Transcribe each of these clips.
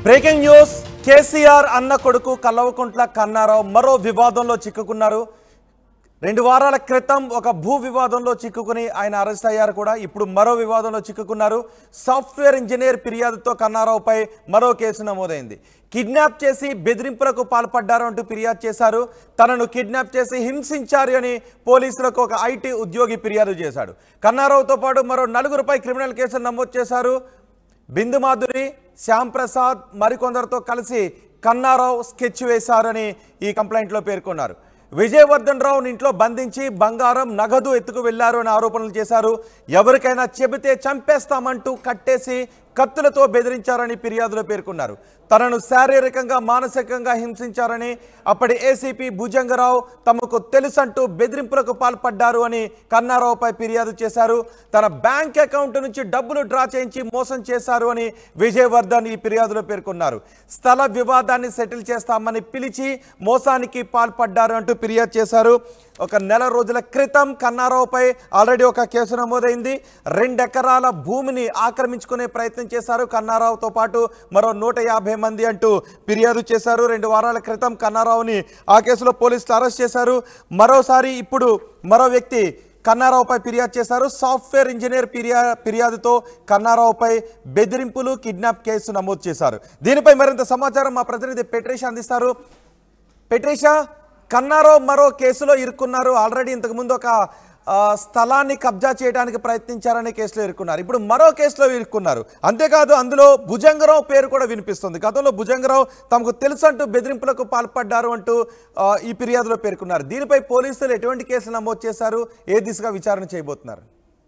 breaking news KCR అన్న కొడుకు కల్లవకుంట్ల కన్నారావు మరో వివాదంలో చిక్కుకున్నారు రెండు వారాల క్రితం ఒక భూ వివాదంలో చిక్కుకుని ఆయన అరెస్ట్ అయ్యారు కూడా ఇప్పుడు మరో వివాదంలో చిక్కుకున్నారు సాఫ్ట్వేర్ ఇంజనీర్ ఫిర్యాదుతో కన్నారావుపై మరో కేసు నమోదైంది కిడ్నాప్ చేసి బెదిరింపులకు పాల్పడ్డారు అంటూ ఫిర్యాదు చేశారు తనను కిడ్నాప్ చేసి హింసించారు అని పోలీసులకు ఒక ఐటీ ఉద్యోగి ఫిర్యాదు చేశాడు కన్నారావుతో పాటు మరో నలుగురుపై క్రిమినల్ కేసులు నమోదు చేశారు బిందు మాధురి శ్యామ్ ప్రసాద్ మరికొందరితో కలిసి కన్నారావు స్కెచ్ వేశారని ఈ కంప్లైంట్లో పేర్కొన్నారు విజయవర్ధన్ రావుని ఇంట్లో బంధించి బంగారం నగదు ఎత్తుకు వెళ్లారు అని ఆరోపణలు చేశారు ఎవరికైనా చెబితే చంపేస్తామంటూ కట్టేసి కత్తులతో బెదిరించారని ఫిర్యాదులో పేర్కొన్నారు తనను శారీరకంగా మానసికంగా హింసించారని అప్పటి ఏసీపీ భుజంగరావు తమకు తెలుసంటూ బెదిరింపులకు పాల్పడ్డారు అని కన్నారావుపై ఫిర్యాదు చేశారు తన బ్యాంక్ అకౌంట్ నుంచి డబ్బులు డ్రా చేయించి మోసం చేశారు అని విజయవర్ధన్ ఈ ఫిర్యాదులో పేర్కొన్నారు స్థల వివాదాన్ని సెటిల్ చేస్తామని పిలిచి మోసానికి పాల్పడ్డారు అంటూ ఫిర్యాదు చేశారు ఒక నెల రోజుల క్రితం కన్నారావుపై ఆల్రెడీ ఒక కేసు నమోదైంది రెండెకరాల భూమిని ఆక్రమించుకునే ప్రయత్నం చేశారు కన్నారావుతో పాటు మరో నూట యాభై మంది అంటూ ఫిర్యాదు చేశారు రెండు వారాల క్రితం కన్నారావుని ఆ కేసులో పోలీసులు అరెస్ట్ చేశారు మరోసారి ఇప్పుడు మరో వ్యక్తి కన్నారావుపై ఫిర్యాదు చేశారు సాఫ్ట్వేర్ ఇంజనీర్ ఫిర్యా ఫిర్యాదుతో కన్నారావుపై బెదిరింపులు కిడ్నాప్ కేసు నమోదు చేశారు దీనిపై మరింత సమాచారం మా ప్రతినిధి పెట్రేషా అందిస్తారు పెట్రేషా కన్నారావు మరో కేసులో ఇరుక్కున్నారు ఆల్రెడీ ఇంతకుముందు ఒక ఆ, స్థలాన్ని కబ్జా చేయడానికి ప్రయత్నించారనే కేసులో ఇరుక్కున్నారు ఇప్పుడు మరో కేసులో ఇరుక్కున్నారు అంతేకాదు అందులో భుజంగరావు పేరు కూడా వినిపిస్తుంది గతంలో భుజంగరావు తమకు తెలుసంటూ బెదిరింపులకు పాల్పడ్డారు అంటూ ఆ, ఈ ఫిర్యాదులో పేర్కొన్నారు దీనిపై పోలీసులు ఎటువంటి కేసులు నమోదు చేశారు ఏ దిశగా విచారణ చేయబోతున్నారు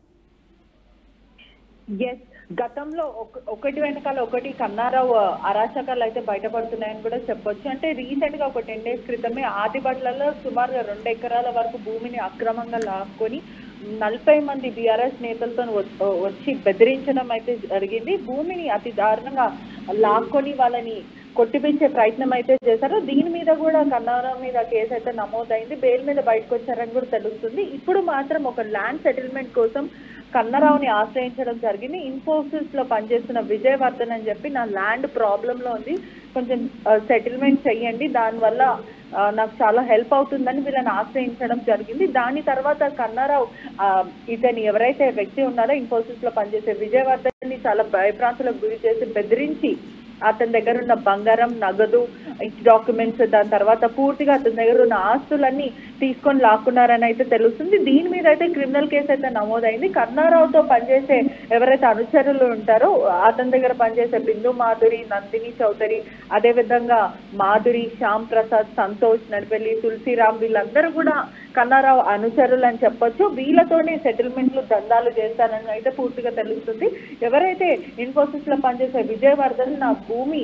ఎస్ గతంలో ఒక- ఒకటి వెనకాల ఒకటి కన్నారావు అరాచకాలు అయితే బయటపడుతున్నాయని కూడా చెప్పొచ్చు అంటే రీసెంట్ గా ఒక టెన్ డేస్ క్రితమే ఆదిబట్లలో సుమారుగా రెండు ఎకరాల వరకు భూమిని అక్రమంగా లాక్కొని నలభై మంది బీఆర్ఎస్ నేతలతో వ- వచ్చి బెదిరించడం అయితే జరిగింది భూమిని అతి దారుణంగా లాక్కొని వాళ్ళని కొట్టిపించే ప్రయత్నం అయితే చేశారు దీని మీద కూడా కన్నారావు మీద కేసు అయితే నమోదైంది బెయిల్ మీద బయటకు వచ్చారని కూడా తెలుస్తుంది ఇప్పుడు మాత్రం ఒక ల్యాండ్ సెటిల్మెంట్ కోసం కన్నరావుని ఆశ్రయించడం జరిగింది ఇన్ఫోసిస్ లో పనిచేస్తున్న విజయవర్ధన్ అని చెప్పి నా ల్యాండ్ ప్రాబ్లం లో ఉంది కొంచెం సెటిల్మెంట్ చెయ్యండి దానివల్ల ఆ, నాకు చాలా హెల్ప్ అవుతుందని వీళ్ళని ఆశ్రయించడం జరిగింది దాని తర్వాత కన్నారావు ఆ, ఇతని ఎవరైతే వ్యక్తి ఉన్నారో ఇన్ఫోసిస్ లో పనిచేసే విజయవర్ధన్ ని చాలా భయభ్రాంతులకు గురి చేసి బెదిరించి అతని దగ్గర ఉన్న బంగారం నగదు డాక్యుమెంట్స్ దాని తర్వాత పూర్తిగా అతని దగ్గర ఉన్న ఆస్తులన్నీ తీసుకొని లాక్కున్నారని అయితే తెలుస్తుంది దీని మీద అయితే క్రిమినల్ కేసు అయితే నమోదైంది కర్ణారావుతో పనిచేసే ఎవరైతే అనుచరులు ఉంటారో అతని దగ్గర పనిచేసే బిందు మాధురి నందిని చౌదరి అదే విధంగా మాధురి శ్యామ్ ప్రసాద్ సంతోష్ నడిపెల్లి తులసిరామ్ వీళ్ళందరూ కూడా కన్నారావు అనుచరులు అని చెప్పొచ్చు వీళ్ళతోనే సెటిల్మెంట్లు దందాలు చేస్తారని అయితే పూర్తిగా తెలుస్తుంది ఎవరైతే ఇన్ఫోసిస్ లో పనిచేసే విజయవర్ధన్ నా భూమి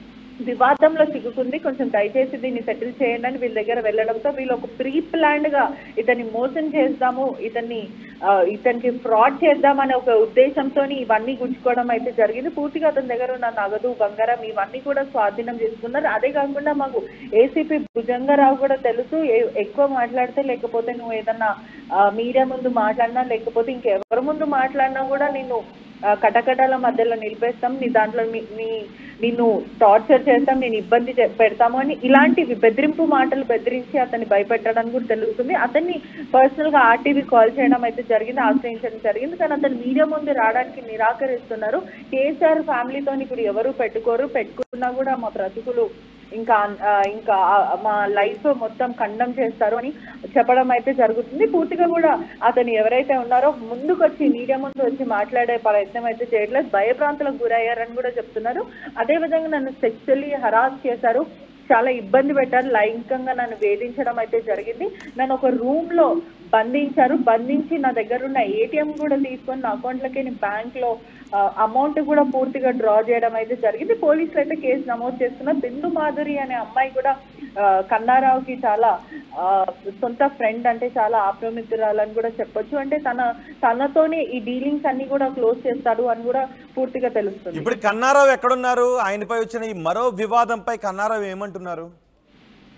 వివాదంలో చిక్కుకుంది కొంచెం దయచేసి దీన్ని సెటిల్ చేయండి అని వీళ్ళ దగ్గర వెళ్ళడంతో వీళ్ళు ఒక ప్రీ ప్లాన్డ్ గా ఇతన్ని మోసం చేద్దాము ఇతన్ని ఆ, ఇతనికి ఫ్రాడ్ చేద్దామనే ఒక ఉద్దేశంతో ఇవన్నీ గుంజుకోవడం అయితే జరిగింది పూర్తిగా అతని దగ్గర ఉన్న నగదు బంగారం ఇవన్నీ కూడా స్వాధీనం చేసుకున్నారు అదే కాకుండా మాకు ఏసీపీ భుజంగరావు కూడా తెలుసు ఏ- ఎక్కువ మాట్లాడితే లేకపోతే నువ్వు ఏదన్నా ఆ, మీడియా ముందు మాట్లాడినా లేకపోతే ఇంకెవరి ముందు మాట్లాడినా కూడా నిన్ను ఆ, కటకటాల మధ్యలో నిలిపేస్తాం నీ దాంట్లో నీ- నీ నిన్ను టార్చర్ చేస్తాం నేను ఇబ్బంది చే- పెడతాము అని ఇలాంటివి బెదిరింపు మాటలు బెదిరించి అతన్ని భయపెట్టడం కూడా తెలుస్తుంది అతన్ని పర్సనల్ గా ఆర్టీవీ కాల్ చేయడం అయితే జరిగింది ఆశ్రయించడం జరిగింది కానీ అతను మీడియా ముందు రావడానికి నిరాకరిస్తున్నారు కేసీఆర్ ఫ్యామిలీతో ఇప్పుడు ఎవరు పెట్టుకోరు పెట్టుకున్నా కూడా మా బ్రతుకులు ఇంకా ఆ, ఇంకా ఆ, మా లైఫ్ మొత్తం ఖండం చేస్తారు అని చెప్పడం అయితే జరుగుతుంది పూర్తిగా కూడా అతను ఎవరైతే ఉన్నారో ముందుకు వచ్చి మీడియా ముందు వచ్చి మాట్లాడే ప్రయత్నం అయితే చేయట్లేదు భయభ్రాంతులకు గురయ్యారని కూడా చెప్తున్నారు అదే విధంగా నన్ను సెక్చువల్లీ హరాస్ చేశారు చాలా ఇబ్బంది పెట్టారు లైంగికంగా నన్ను వేధించడం అయితే జరిగింది నన్ను ఒక రూమ్ లో బంధించారు బంధించి నా దగ్గర ఉన్న ఏటీఎం కూడా తీసుకొని నా అకౌంట్లకి నేను బ్యాంక్ లో అమౌంట్ కూడా పూర్తిగా డ్రా చేయడం అయితే జరిగింది పోలీసులు అయితే కేసు నమోదు చేస్తున్నారు బిందు మాధురి అనే అమ్మాయి కూడా ఆ, కన్నారావుకి చాలా ఆ, సొంత ఫ్రెండ్ అంటే చాలా ఆప్రమితురాలని కూడా చెప్పొచ్చు అంటే తన తనతోనే ఈ డీలింగ్స్ అన్ని కూడా క్లోజ్ చేస్తాడు అని కూడా పూర్తిగా తెలుస్తుంది ఇప్పుడు కన్నారావు ఎక్కడున్నారు ఆయనపై వచ్చిన ఈ మరో వివాదంపై కన్నారావు ఏమంటున్నారు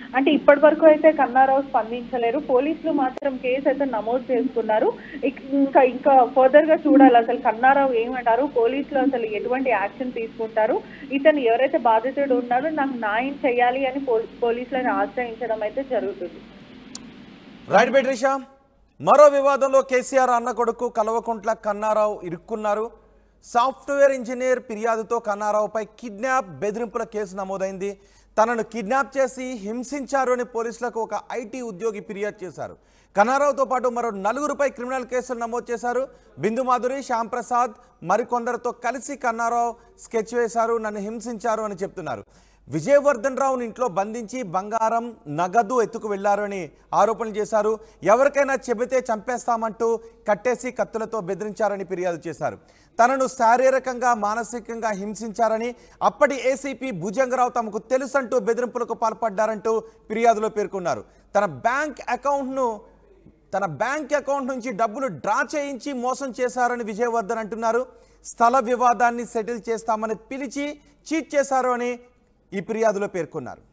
అంటే ఇప్పటి వరకు అయితే కన్నారావు స్పందించలేరు పోలీసులు మాత్రం కేసు అయితే నమోదు చేసుకున్నారు ఇక్- ఇంకా ఇంకా ఫర్దర్ గా చూడాలి అసలు కన్నారావు ఏమంటారు పోలీసులు అసలు ఎటువంటి యాక్షన్ తీసుకుంటారు ఇతను ఎవరైతే బాధితుడు ఉన్నారో నాకు న్యాయం చేయాలి అని పో- పోలీసులను ఆశ్రయించడం అయితే జరుగుతుంది రైట్ బెట్రిషా మరో వివాదంలో కేసీఆర్ అన్న కొడుకు కల్వకుంట్ల కన్నారావు ఇరుక్కున్నారు సాఫ్ట్వేర్ ఇంజనీర్ ఫిర్యాదుతో కన్నారావుపై కిడ్నాప్ బెదిరింపుల కేసు నమోదైంది తనను కిడ్నాప్ చేసి హింసించారు అని పోలీసులకు ఒక ఐటీ ఉద్యోగి ఫిర్యాదు చేశారు కన్నారావుతో పాటు మరో నలుగురుపై క్రిమినల్ కేసులు నమోదు చేశారు బిందు మాధురి శ్యామ్ ప్రసాద్ మరికొందరితో కలిసి కన్నారావు స్కెచ్ వేశారు నన్ను హింసించారు అని చెప్తున్నారు విజయవర్ధన్ రావుని ఇంట్లో బంధించి బంగారం నగదు ఎత్తుకు వెళ్లారని ఆరోపణలు చేశారు ఎవరికైనా చెబితే చంపేస్తామంటూ కట్టేసి కత్తులతో బెదిరించారని ఫిర్యాదు చేశారు తనను శారీరకంగా మానసికంగా హింసించారని అప్పటి ఏసీపీ భుజంగరావు తమకు తెలుసంటూ బెదిరింపులకు పాల్పడ్డారంటూ ఫిర్యాదులో పేర్కొన్నారు తన బ్యాంక్ అకౌంట్ను తన బ్యాంక్ అకౌంట్ నుంచి డబ్బులు డ్రా చేయించి మోసం చేశారని విజయవర్ధన్ అంటున్నారు స్థల వివాదాన్ని సెటిల్ చేస్తామని పిలిచి చీట్ చేశారు అని ఈ ఫిర్యాదులో పేర్కొన్నారు